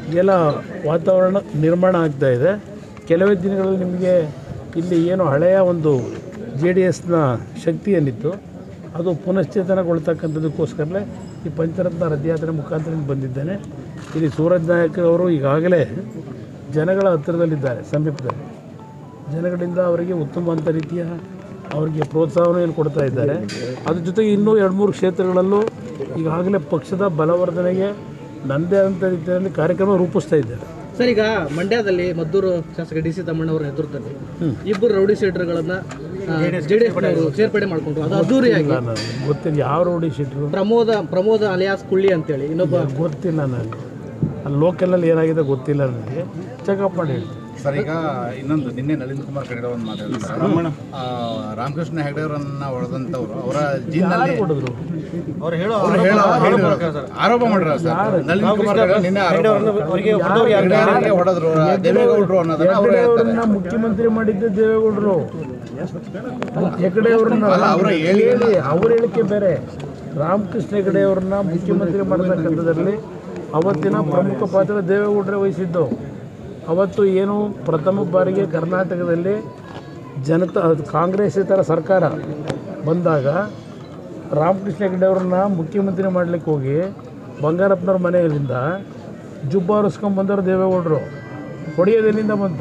ಎಲ್ಲ ವಾತಾವರಣ ನಿರ್ಮಾಣ ಆಗ್ತಾ ಇದೆ ಕೆಲವೇ ದಿನಗಳಲ್ಲಿ ನಿಮಗೆ ಇಲ್ಲಿ ಏನು ಹಳೆಯ ಒಂದು ಜೆ ಡಿ ಎಸ್ನ ಶಕ್ತಿ ಏನಿತ್ತು ಅದು ಪುನಶ್ಚೇತನಗೊಳ್ತಕ್ಕಂಥದ್ದಕ್ಕೋಸ್ಕರಲೇ ಈ ಪಂಚರತ್ನ ರಥಯಾತ್ರೆ ಮುಖಾಂತರ ಇಲ್ಲಿ ಬಂದಿದ್ದೇನೆ ಇಲ್ಲಿ ಸೂರಜ್ ನಾಯಕ್ ಅವರು ಈಗಾಗಲೇ ಜನಗಳ ಹತ್ತಿರದಲ್ಲಿದ್ದಾರೆ ಸಮೀಪದಲ್ಲಿ ಜನಗಳಿಂದ ಅವರಿಗೆ ಉತ್ತಮವಾದ ರೀತಿಯ ಅವರಿಗೆ ಪ್ರೋತ್ಸಾಹವನ್ನು ಕೊಡ್ತಾ ಇದ್ದಾರೆ ಅದ್ರ ಜೊತೆಗೆ ಇನ್ನೂ ಎರಡು ಮೂರು ಕ್ಷೇತ್ರಗಳಲ್ಲೂ ಈಗಾಗಲೇ ಪಕ್ಷದ ಬಲವರ್ಧನೆಗೆ ನನ್ನದೇ ಆದಂಥ ರೀತಿಯಲ್ಲಿ ಕಾರ್ಯಕ್ರಮ ರೂಪಿಸ್ತಾ ಇದ್ದಾರೆ ಸರ್ ಈಗ ಮಂಡ್ಯದಲ್ಲಿ ಮದ್ದೂರು ಶಾಸಕ ಡಿ ಸಿ ತಮ್ಮಣ್ಣವರ ನೇತೃತ್ವದಲ್ಲಿ ಇಬ್ಬರು ರೌಡಿ ಶೀಟರ್ಗಳನ್ನ ಜೆಡಿಎಸ್ ಸೇರ್ಪಡೆ ಮಾಡಿಕೊಂಡ್ರು ಅದು ಅದ್ದೂರಿಯಾಗಿ ನಾನು ಗೊತ್ತಿಲ್ಲ ಯಾವ ರೋಡಿ ಶೀಟ್ರು ಪ್ರಮೋದ ಪ್ರಮೋದ ಅಲಿಯಾಸ್ ಕುಳ್ಳಿ ಅಂತೇಳಿ ಇನ್ನೊಬ್ಬ ಗೊತ್ತಿಲ್ಲ ನನಗೆ ಅಲ್ಲಿ ಲೋಕಲಲ್ಲಿ ಏನಾಗಿದೆ ಗೊತ್ತಿಲ್ಲ ನನಗೆ ಚೆಕಪ್ ಮಾಡಿ ಹೇಳ್ತೀನಿ ಸರ್ ಈಗ ಇನ್ನೊಂದು ನಿನ್ನೆ ನಳಿನ್ ಕುಮಾರ್ ಕಡೆ ಒಂದು ಮಾತಾಡಿದ್ದಾರೆ ಆ, ರಾಮಕೃಷ್ಣ ಹೆಗಡೆ ಅವರನ್ನ ಹೊಡೆದಂತವ್ರು ಅವರ ಜೀನ್ನಲ್ಲಿ ಕೊಡಿದ್ರು ಅವ್ರು ಹೇಳೋ ಆರೋಪ ಮಾಡಿರ ಸರ್ ನಳಿನ್ ಕುಮಾರ್ ಕಡೆ ನಿನ್ನೆ ಹೆಗಡೆ ಹೊಡೆದ್ರು ದೇವೇಗೌಡರು ಅನ್ನೋದನ್ನ ಅವರು ಹೇಳ್ತಾರೆ ಅವರನ್ನ ಮುಖ್ಯಮಂತ್ರಿ ಮಾಡಿದ್ದೆ ದೇವೇಗೌಡರು ಹೆಗಡೆ ಅವ್ರನ್ನ ಅವ್ರ ಹೇಳಿ- ಹೇಳಿ ಅವ್ರ ಹೇಳಿಕೆ ಬೇರೆ ರಾಮಕೃಷ್ಣ ಹೆಗಡೆ ಅವ್ರನ್ನ ಮುಖ್ಯಮಂತ್ರಿ ಮಾಡತಕ್ಕಂಥದ್ರಲ್ಲಿ ಅವತ್ತಿನ ಪ್ರಮುಖ ಪಾತ್ರ ದೇವೇಗೌಡರೇ ವಹಿಸಿದ್ದು ಅವತ್ತು ಏನು ಪ್ರಥಮ ಬಾರಿಗೆ ಕರ್ನಾಟಕದಲ್ಲಿ ಜನತಾ ಕಾಂಗ್ರೆಸ್ಸೇತರ ಸರ್ಕಾರ ಬಂದಾಗ ರಾಮಕೃಷ್ಣ ಹೆಗಡೆ ಅವ್ರನ್ನ ಮುಖ್ಯಮಂತ್ರಿ ಮಾಡ್ಲಿಕ್ಕೆ ಹೋಗಿ ಬಂಗಾರಪ್ಪನವ್ರ ಮನೆಯಿಂದ ಜುಬ್ಬ ಹೊರಿಸ್ಕೊಂಬಂದವರು ದೇವೇಗೌಡರು ಹೊಡೆಯೋದೆಲ್ಲಿಂದ ಬಂತು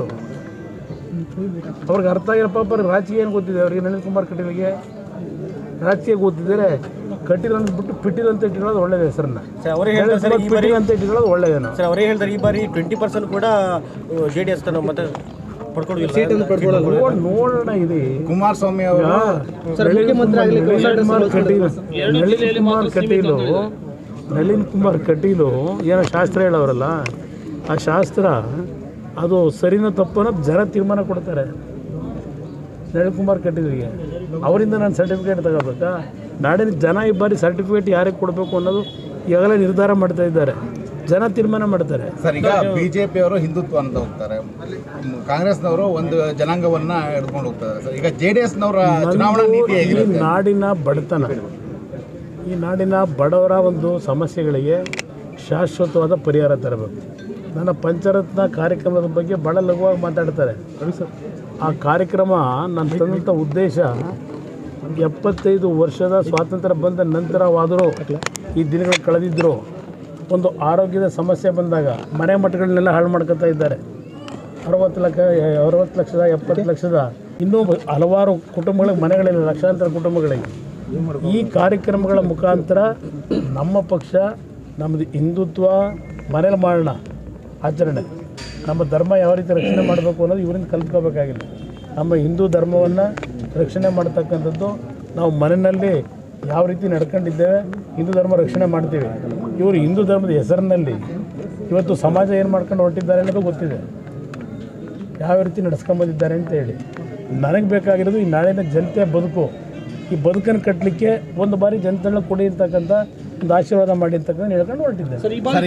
ಅವ್ರಿಗೆ ಅರ್ಥ ಆಗಿರೋ ಪಾಪ ಅವ್ರಿಗೆ ರಾಜಕೀಯ ಏನು ಗೊತ್ತಿದೆ ಅವ್ರಿಗೆ ನಳಿನ್ ಕುಮಾರ್ ಕಟೀಲ್ಗೆ ರಾಜಕೀಯ ಗೊತ್ತಿದ್ದಾರೆ ಕಟೀಲ್ ಅಂದ್ಬಿಟ್ಟು ಪಿಟೀಲ್ ಅಂತ ಇಟ್ಟಿರೋದು ಒಳ್ಳೇದು ಹೆಸರನ್ನ ಅವರೇ ಹೇಳ್ತಾರೆ ಸರ್ ಈ ಬಾರಿ ಪಿಟೀಲ್ ಅಂತ ಇಟ್ಟಿರೋದು ಒಳ್ಳೇದೇನೋ ಸರ್ ಅವರೇ ಹೇಳ್ತಾರೆ ಈ ಬಾರಿ ಟ್ವೆಂಟಿ ಪರ್ಸೆಂಟ್ ಕೂಡ ಜೆ ಡಿ ಎಸ್ ತನ್ನ ಮತ್ತೆ ಪಡ್ಕೊಳ್ಳೋದಿಲ್ಲ ನೋಡ್- ನೋಡೋಣ ಇದೆ ಕುಮಾರಸ್ವಾಮಿ ಅವರು ನಳಿನ್ ಕುಮಾರ್ ಕಟೀಲ್ ನಳಿನ್ ಕುಮಾರ್ ಕಟೀಲು ನಳಿನ್ ಕುಮಾರ್ ಕಟೀಲು ಏನೋ ಶಾಸ್ತ್ರ ಹೇಳೋರಲ್ಲ ಆ ಶಾಸ್ತ್ರ ಅದು ಸರಿನೋ ತಪ್ಪನೋ ಜನ ತೀರ್ಮಾನ ಕೊಡ್ತಾರೆ ನಳಿನ್ ಕುಮಾರ್ ಕಟೀಲ್ಗೆ ಅವರಿಂದ ನಾನು ಸರ್ಟಿಫಿಕೇಟ್ ತಗೋಬೇಕಾ ನಾಡಿನ ಜನ ಈ ಬಾರಿ ಸರ್ಟಿಫಿಕೇಟ್ ಯಾರಿಗೆ ಕೊಡಬೇಕು ಅನ್ನೋದು ಈಗಾಗಲೇ ನಿರ್ಧಾರ ಮಾಡ್ತಾ ಇದ್ದಾರೆ ಜನ ತೀರ್ಮಾನ ಮಾಡ್ತಾರೆ ಸರ್ ಈಗ ಬಿಜೆಪಿ ಅವರು ಹಿಂದುತ್ವ ಅಂತ ಹೋಗ್ತಾರೆ ಕಾಂಗ್ರೆಸ್ನವರು ಒಂದು ಜನಾಂಗವನ್ನ ಹಿಡ್ಕೊಂಡು ಹೋಗ್ತಾರೆ ಸರ್ ಈಗ ಜೆ ಡಿ ಎಸ್ನವರ ಚುನಾವಣಾ ನೀತಿ ಈ ಹೇಗಿರುತ್ತೆ ನಾಡಿನ ಬಡತನ ಈ ನಾಡಿನ ಬಡವರ ಒಂದು ಸಮಸ್ಯೆಗಳಿಗೆ ಶಾಶ್ವತವಾದ ಪರಿಹಾರ ತರಬೇಕು ನನ್ನ ಪಂಚರತ್ನ ಕಾರ್ಯಕ್ರಮದ ಬಗ್ಗೆ ಭಾಳ ಲಘುವಾಗಿ ಮಾತಾಡ್ತಾರೆ ಆ ಕಾರ್ಯಕ್ರಮ ನಾನು ತಂದಂಥ ಉದ್ದೇಶ ಎಪ್ಪತ್ತೈದು ವರ್ಷದ ಸ್ವಾತಂತ್ರ್ಯ ಬಂದ ನಂತರವಾದರೂ ಈ ದಿನಗಳು ಕಳೆದಿದ್ದರು ಒಂದು ಆರೋಗ್ಯದ ಸಮಸ್ಯೆ ಬಂದಾಗ ಮನೆ ಮಠಗಳನ್ನೆಲ್ಲ ಹಾಳು ಮಾಡ್ಕೊತಾ ಇದ್ದಾರೆ ಅರವತ್ತು ಲಕ್ಷ ಅರವತ್ತು ಲಕ್ಷದ ಎಪ್ಪತ್ತು ಲಕ್ಷದ ಇನ್ನೂ ಬ- ಹಲವಾರು ಕುಟುಂಬಗಳಿಗೆ ಮನೆಗಳಿಲ್ಲ ಲಕ್ಷಾಂತರ ಕುಟುಂಬಗಳಿಗೆ ಈ ಕಾರ್ಯಕ್ರಮಗಳ ಮುಖಾಂತರ ನಮ್ಮ ಪಕ್ಷ ನಮ್ಮದು ಹಿಂದುತ್ವ ಮನೇಲಿ ಮಾಡೋಣ ಆಚರಣೆ ನಮ್ಮ ಧರ್ಮ ಯಾವ ರೀತಿ ರಕ್ಷಣೆ ಮಾಡಬೇಕು ಅನ್ನೋದು ಇವರಿಂದ ಕಲ್ತ್ಕೋಬೇಕಾಗಿಲ್ಲ ನಮ್ಮ ಹಿಂದೂ ಧರ್ಮವನ್ನು ರಕ್ಷಣೆ ಮಾಡ್ತಕ್ಕಂಥದ್ದು ನಾವು ಮನೆಯಲ್ಲಿ ಯಾವ ರೀತಿ ನಡ್ಕೊಂಡಿದ್ದೇವೆ ಹಿಂದೂ ಧರ್ಮ ರಕ್ಷಣೆ ಮಾಡ್ತೀವಿ ಇವರು ಹಿಂದೂ ಧರ್ಮದ ಹೆಸರಿನಲ್ಲಿ ಇವತ್ತು ಸಮಾಜ ಏನು ಮಾಡ್ಕೊಂಡು ಹೊರಟಿದ್ದಾರೆ ಅನ್ನೋದು ಗೊತ್ತಿದೆ ಯಾವ ರೀತಿ ನಡ್ಸ್ಕೊಂಬಂದಿದ್ದಾರೆ ಅಂತ ಹೇಳಿ ನನಗೆ ಬೇಕಾಗಿರೋದು ಈ ನಾಳಿನ ಜನತೆಯ ಬದುಕು ಈ ಬದುಕನ್ನು ಕಟ್ಟಲಿಕ್ಕೆ ಒಂದು ಬಾರಿ ಜನತೆಗಳನ್ನ ಕೊಡಿ ಅಂತಕ್ಕಂಥ ಒಂದು ಆಶೀರ್ವಾದ ಮಾಡಿ ಅಂತಕ್ಕಂಥ ಹೇಳ್ಕೊಂಡು ಹೊರಟಿದ್ದೆ ಸರ್